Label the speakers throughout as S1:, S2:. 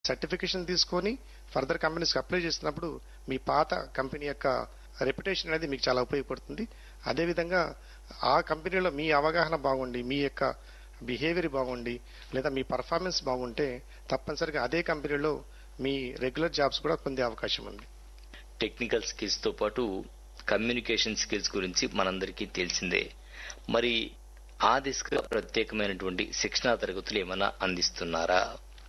S1: certification తీసుకొని further కంపెనీస్కి apply చేసినప్పుడు మీ పాత కంపెనీ యొక్క రెప్యుటేషన్ అనేది మీకు చాలా ఉపయోగపడుతుంది అదేవిధంగా ఆ కంపెనీలో మీ అవగాహన బాగుండి మీ యొక్క బిహేవియర్ బాగుండి లేదా మీ పర్ఫార్మెన్స్ బాగుంటే తప్పనిసరిగా అదే కంపెనీలో మీ రెగ్యులర్ జాబ్స్ కూడా పొందే అవకాశం ఉంది
S2: టెక్నికల్ స్కిల్స్ తో పాటు కమ్యూనికేషన్ స్కిల్స్ గురించి మనందరికీ తెలిసిందే మరి ఆ దిశగా ప్రత్యేకమైనటువంటి శిక్షణా తరగతులు ఏమైనా అందిస్తున్నారా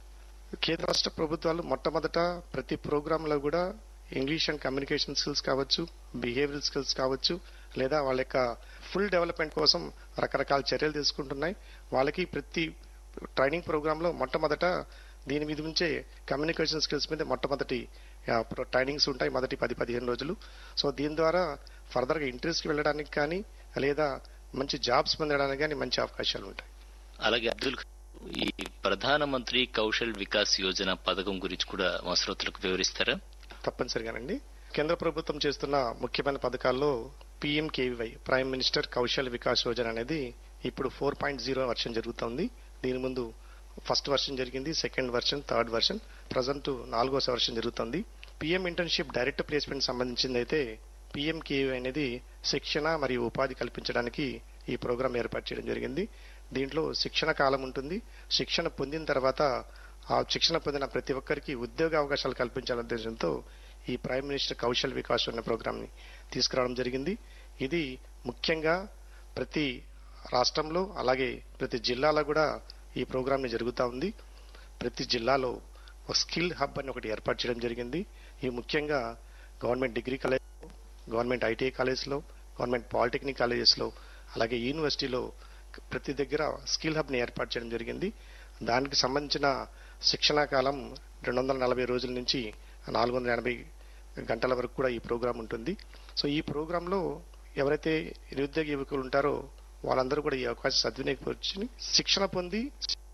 S1: కేంద్ర రాష్ట్ర ప్రభుత్వాలు మొట్టమొదట ప్రతి ప్రోగ్రామ్ లో కూడా ఇంగ్లీష్ అండ్ కమ్యూనికేషన్ స్కిల్స్ కావచ్చు బిహేవియరల్ స్కిల్స్ కావచ్చు లేదా వాళ్ళ యొక్క ఫుల్ డెవలప్మెంట్ కోసం రకరకాల చర్యలు తీసుకుంటున్నాయి వాళ్ళకి ప్రతి ట్రైనింగ్ ప్రోగ్రామ్ లో మొట్టమొదట దీని మీద నుంచే కమ్యూనికేషన్ స్కిల్స్ మీద మొట్టమొదటి ఆ, ప్రో- ట్రైనింగ్స్ ఉంటాయి మొదటి పది పదిహేను రోజులు సో దీని ద్వారా ఫర్దర్ గా ఇంటర్వ్యూస్కి వెళ్ళడానికి కానీ లేదా మంచి జాబ్స్ పొందడానికి కానీ మంచి అవకాశాలు ఉంటాయి
S2: అలాగే అబ్దుల్ ఖ- ఈ ప్రధానమంత్రి కౌశల్ వికాస్ యోజన పథకం గురించి కూడా మా శ్రోతలకు వివరిస్తారా
S1: తప్పనిసరిగానండి కేంద్ర ప్రభుత్వం చేస్తున్న ముఖ్యమైన పథకాల్లో PMKVY prime minister Kaushal Vikas Yojana అనేది ఇప్పుడు ఫోర్ పాయింట్ జీరో వర్షన్ జరుగుతోంది దీని ముందు ఫస్ట్ వర్షన్ జరిగింది second version third version present నాలుగో వర్షన్ జరుగుతుంది పిఎం ఇంటర్న్షిప్ డైరెక్ట్ ప్లేస్మెంట్ సంబంధించింది అయితే పిఎంకేవై అనేది శిక్షణ మరియు ఉపాధి కల్పించడానికి ఈ ప్రోగ్రాం ఏర్పాటు చేయడం జరిగింది దీంట్లో శిక్షణ కాలం ఉంటుంది శిక్షణ పొందిన తర్వాత ఆ శిక్షణ పొందిన ప్రతి ఒక్కరికి ఉద్యోగ అవకాశాలు కల్పించాలనే ఉద్దేశంతో ఈ ప్రైమ్ మినిస్టర్ కౌశల్ వికాస్ అనే ప్రోగ్రామ్ ని తీసుకురావడం జరిగింది ఇది ముఖ్యంగా ప్రతి రాష్ట్రంలో అలాగే ప్రతి జిల్లాలో కూడా ఈ ప్రోగ్రామ్ ని జరుగుతూ ఉంది ప్రతి జిల్లాలో ఒక స్కిల్ హబ్ అని ఒకటి ఏర్పాటు చేయడం జరిగింది ఈ ముఖ్యంగా government degree college government ITI కాలేజ్లో గవర్నమెంట్ పాలిటెక్నిక్ కాలేజెస్లో అలాగే యూనివర్సిటీలో ప్రతి దగ్గర స్కిల్ హబ్ ని ఏర్పాటు చేయడం జరిగింది దానికి సంబంధించిన శిక్షణా కాలం రెండు వందల నలభై రోజుల నుంచి నాలుగు వందల ఎనభై గంటల వరకు కూడా ఈ ప్రోగ్రాం ఉంటుంది సో ఈ ప్రోగ్రాంలో ఎవరైతే నిరుద్యోగ యువకులు ఉంటారో వాళ్ళందరూ కూడా ఈ అవకాశం సద్వినియోగపరిచి శిక్షణ పొంది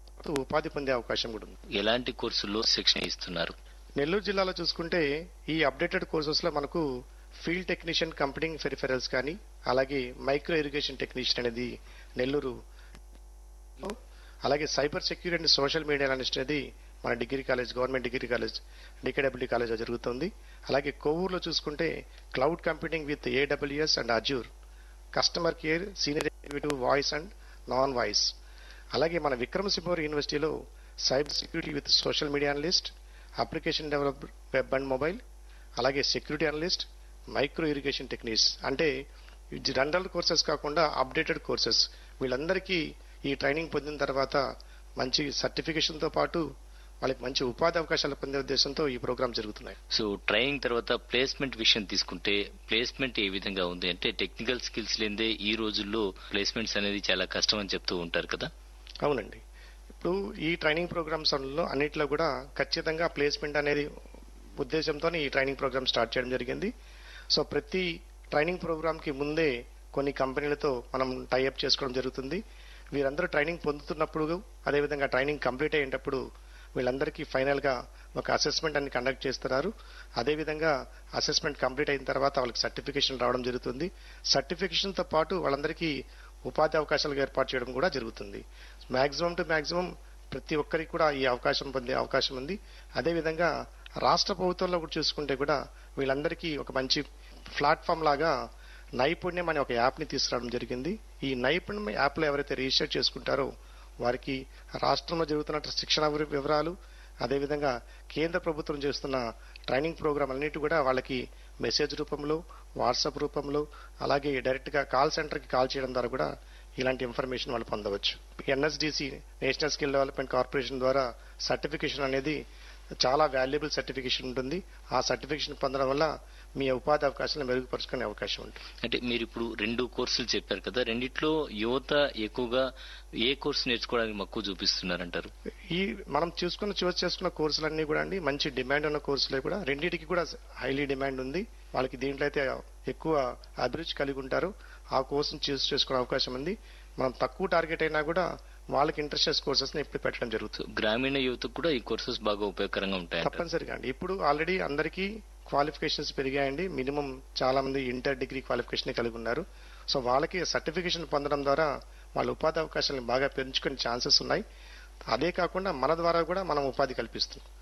S1: ఉపాధి పొందే అవకాశం కూడా ఉంది
S2: ఎలాంటి కోర్సుల్లో శిక్షణ ఇస్తున్నారు
S1: నెల్లూరు జిల్లాలో చూసుకుంటే ఈ అప్డేటెడ్ కోర్సెస్ లో మనకు ఫీల్డ్ టెక్నీషియన్ కంపెనింగ్ ఫెరిఫెరల్స్ కానీ అలాగే మైక్రో ఇరిగేషన్ టెక్నీషియన్ అనేది నెల్లూరు అలాగే cyber security and social media analyst అనేది మన degree college government degree college DKW college జరుగుతుంది అలాగే కొవ్వూరులో చూసుకుంటే cloud computing with AWS and Azure customer care senior executive voice and non voice అలాగే మన విక్రమసింహపురం యూనివర్సిటీలో cyber security with social media analyst application develop web and mobile అలాగే security analyst micro irrigation techniques అంటే general courses కాకుండా updated courses వీళ్ళందరికీ ఈ training పొందిన తర్వాత మంచి సర్టిఫికేషన్ తో పాటు వాళ్ళకి మంచి ఉపాధి అవకాశాలు పొందే ఉద్దేశంతో ఈ ప్రోగ్రామ్ జరుగుతున్నాయి
S2: సో ట్రైనింగ్ తర్వాత ప్లేస్మెంట్ విషయం తీసుకుంటే ప్లేస్మెంట్ ఏ విధంగా ఉంది అంటే టెక్నికల్ స్కిల్స్ లేదే ఈ రోజుల్లో ప్లేస్మెంట్స్ అనేది చాలా కష్టం అని చెప్తూ ఉంటారు కదా
S1: అవునండి ఇప్పుడు ఈ ట్రైనింగ్ ప్రోగ్రామ్స్ లో అన్నిట్లో కూడా ఖచ్చితంగా ప్లేస్మెంట్ అనేది ఉద్దేశంతో ఈ ట్రైనింగ్ ప్రోగ్రామ్ స్టార్ట్ చేయడం జరిగింది సో ప్రతి ట్రైనింగ్ ప్రోగ్రామ్ కి ముందే కొన్ని కంపెనీలతో మనం టైఅప్ చేసుకోవడం జరుగుతుంది వీరందరూ ట్రైనింగ్ పొందుతున్నప్పుడు అదేవిధంగా ట్రైనింగ్ కంప్లీట్ అయ్యేటప్పుడు వీళ్ళందరికీ ఫైనల్ గా ఒక అసెస్మెంట్ అని కండక్ట్ చేస్తున్నారు అదేవిధంగా అసెస్మెంట్ కంప్లీట్ అయిన తర్వాత వాళ్ళకి సర్టిఫికేషన్ రావడం జరుగుతుంది సర్టిఫికేషన్ తో పాటు వాళ్ళందరికీ ఉపాధి అవకాశాలు ఏర్పాటు చేయడం కూడా జరుగుతుంది మాక్సిమం టు మాక్సిమం ప్రతి ఒక్కరికి కూడా ఈ అవకాశం పొందే అవకాశం ఉంది అదేవిధంగా రాష్ట్ర ప్రభుత్వంలో కూడా చూసుకుంటే కూడా వీళ్ళందరికీ ఒక మంచి ప్లాట్ఫామ్ లాగా నైపుణ్యం అనే ఒక యాప్ ని తీసుకురావడం జరిగింది ఈ నైపుణ్యం యాప్ లో ఎవరైతే రిజిస్టర్ చేసుకుంటారో వారికి రాష్ట్రంలో జరుగుతున్న శిక్షణ వివ- వివరాలు అదేవిధంగా కేంద్ర ప్రభుత్వం చేస్తున్న ట్రైనింగ్ ప్రోగ్రాం అన్నిటి కూడా వాళ్ళకి మెసేజ్ రూపంలో వాట్సాప్ రూపంలో అలాగే డైరెక్ట్ గా కాల్ సెంటర్ కి కాల్ చేయడం ద్వారా కూడా ఇలాంటి ఇన్ఫర్మేషన్ వాళ్ళు పొందవచ్చు NSDC national skill development corporation ద్వారా సర్టిఫికేషన్ అనేది చాలా వాల్యుబుల్ సర్టిఫికేషన్ ఉంటుంది ఆ సర్టిఫికేషన్ పొందడం వల్ల మీ ఉపాధి అవకాశాలను మెరుగుపరుచుకునే అవకాశం ఉంటుంది
S2: అంటే మీరు ఇప్పుడు రెండు కోర్సులు చెప్పారు కదా రెండిట్లో యువత ఎక్కువగా ఏ కోర్సు నేర్చుకోవడానికి మక్కువ చూపిస్తున్నారంటారు
S1: ఈ మనం చూసుకున్న చూస్ చేసుకున్న కోర్సులన్నీ కూడా అండి మంచి డిమాండ్ ఉన్న కోర్సులే కూడా రెండింటికి కూడా హైలీ డిమాండ్ ఉంది వాళ్ళకి దీంట్లో అయితే ఎక్కువ అభిరుచి కలిగి ఉంటారు ఆ కోర్సును చూస్ చేసుకునే అవకాశం ఉంది మనం తక్కువ టార్గెట్ అయినా కూడా వాళ్ళకి ఇంట్రెస్ట్ కోర్సెస్ ని ఇప్పుడు పెట్టడం
S2: సో
S1: జరుగుతుంది
S2: గ్రామీణ యువతకు కూడా ఈ కోర్సెస్ బాగా ఉపయోగకరంగా ఉంటాయంటారు
S1: తప్పనిసరిగా అండి ఇప్పుడు ఆల్రెడీ అందరికీ క్వాలిఫికేషన్స్ పెరిగాయండి మినిమం చాలా మంది ఇంటర్ డిగ్రీ క్వాలిఫికేషన్ కలిగి ఉన్నారు సో వాళ్ళకి సర్టిఫికేషన్ పొందడం ద్వారా వాళ్ళ ఉపాధి అవకాశాలను బాగా పెంచుకునే ఛాన్సెస్ ఉన్నాయి అదే కాకుండా మన ద్వారా కూడా మనం ఉపాధి కల్పిస్తున్నాం